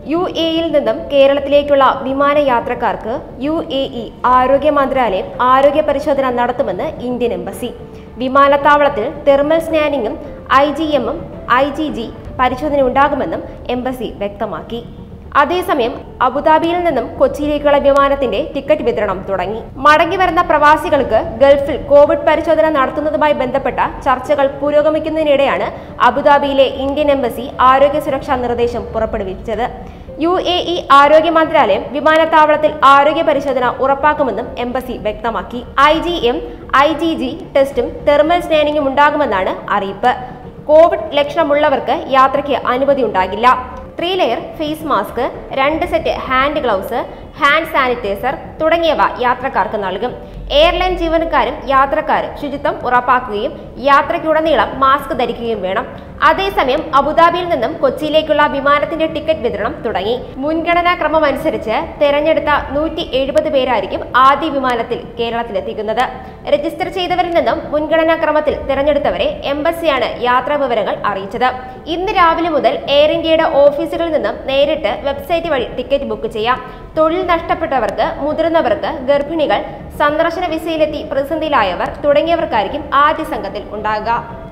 U എയിൽ നിന്നും കേരളത്തിലേക്കുള്ള വിമാനയാത്രക്കാർക്ക് യു എ ഇ ആരോഗ്യ മന്ത്രാലയം ആരോഗ്യ പരിശോധന നടത്തുമെന്ന് ഇന്ത്യൻ എംബസി വിമാനത്താവളത്തിൽ തെർമൽ സ്കാനിങ്ങും ഐ ജി എമ്മും ഐ ജി ജി പരിശോധന ഉണ്ടാകുമെന്നും എംബസി വ്യക്തമാക്കി അതേസമയം അബുദാബിയിൽ നിന്നും കൊച്ചിയിലേക്കുള്ള വിമാനത്തിന്റെ ടിക്കറ്റ് വിതരണം തുടങ്ങി മടങ്ങി വരുന്ന പ്രവാസികൾക്ക് ഗൾഫിൽ കോവിഡ് പരിശോധന നടത്തുന്നതുമായി ബന്ധപ്പെട്ട ചർച്ചകൾ പുരോഗമിക്കുന്നതിനിടെയാണ് അബുദാബിയിലെ ഇന്ത്യൻ എംബസി ആരോഗ്യ സുരക്ഷാ നിർദ്ദേശം പുറപ്പെടുവിച്ചത് യു എ ഇ ആരോഗ്യ മന്ത്രാലയം വിമാനത്താവളത്തിൽ ആരോഗ്യ പരിശോധന ഉറപ്പാക്കുമെന്നും എംബസി വ്യക്തമാക്കി I G M I G G ടെസ്റ്റും തെർമൽ സ്കാനിങ്ങും ഉണ്ടാകുമെന്നാണ് അറിയിപ്പ് കോവിഡ് ലക്ഷണമുള്ളവർക്ക് യാത്രയ്ക്ക് അനുമതി ഉണ്ടാകില്ല ത്രീ ലെയർ ഫേസ് മാസ്ക് രണ്ട് set hand gloves hand sanitiser തുടങ്ങിയവ യാത്രക്കാർക്ക് നൽകും എയർലൈൻ ജീവനക്കാരും യാത്രക്കാരും ശുചിത്വം ഉറപ്പാക്കുകയും യാത്രയ്ക്കുടനീളം മാസ്ക് ധരിക്കുകയും വേണം അതേസമയം അബുദാബിയിൽ നിന്നും കൊച്ചിയിലേക്കുള്ള വിമാനത്തിന്റെ ടിക്കറ്റ് വിതരണം തുടങ്ങി മുൻഗണനാ ക്രമം അനുസരിച്ച് തെരഞ്ഞെടുത്ത നൂറ്റി എഴുപത് പേരായിരിക്കും ആദ്യ വിമാനത്തിൽ കേരളത്തിലെത്തിക്കുന്നത് രജിസ്റ്റർ ചെയ്തവരിൽ നിന്നും മുൻഗണനാ ക്രമത്തിൽ തിരഞ്ഞെടുത്തവരെ എംബസിയാണ് യാത്രാ വിവരങ്ങൾ അറിയിച്ചത് ഇന്ന് രാവിലെ മുതൽ എയർ ഇന്ത്യയുടെ ഓഫീസുകളിൽ നിന്നും നേരിട്ട് വെബ്സൈറ്റ് വഴി ടിക്കറ്റ് ബുക്ക് ചെയ്യാം തൊഴിൽ നഷ്ടപ്പെട്ടവർക്ക് മുതിർന്നവർക്ക് ഗർഭിണികൾ സന്ദർശന വിസയിലെത്തി പ്രതിസന്ധിയിലായവർ തുടങ്ങിയവർക്കായിരിക്കും ആദ്യ സംഘത്തിൽ ഉണ്ടാകുക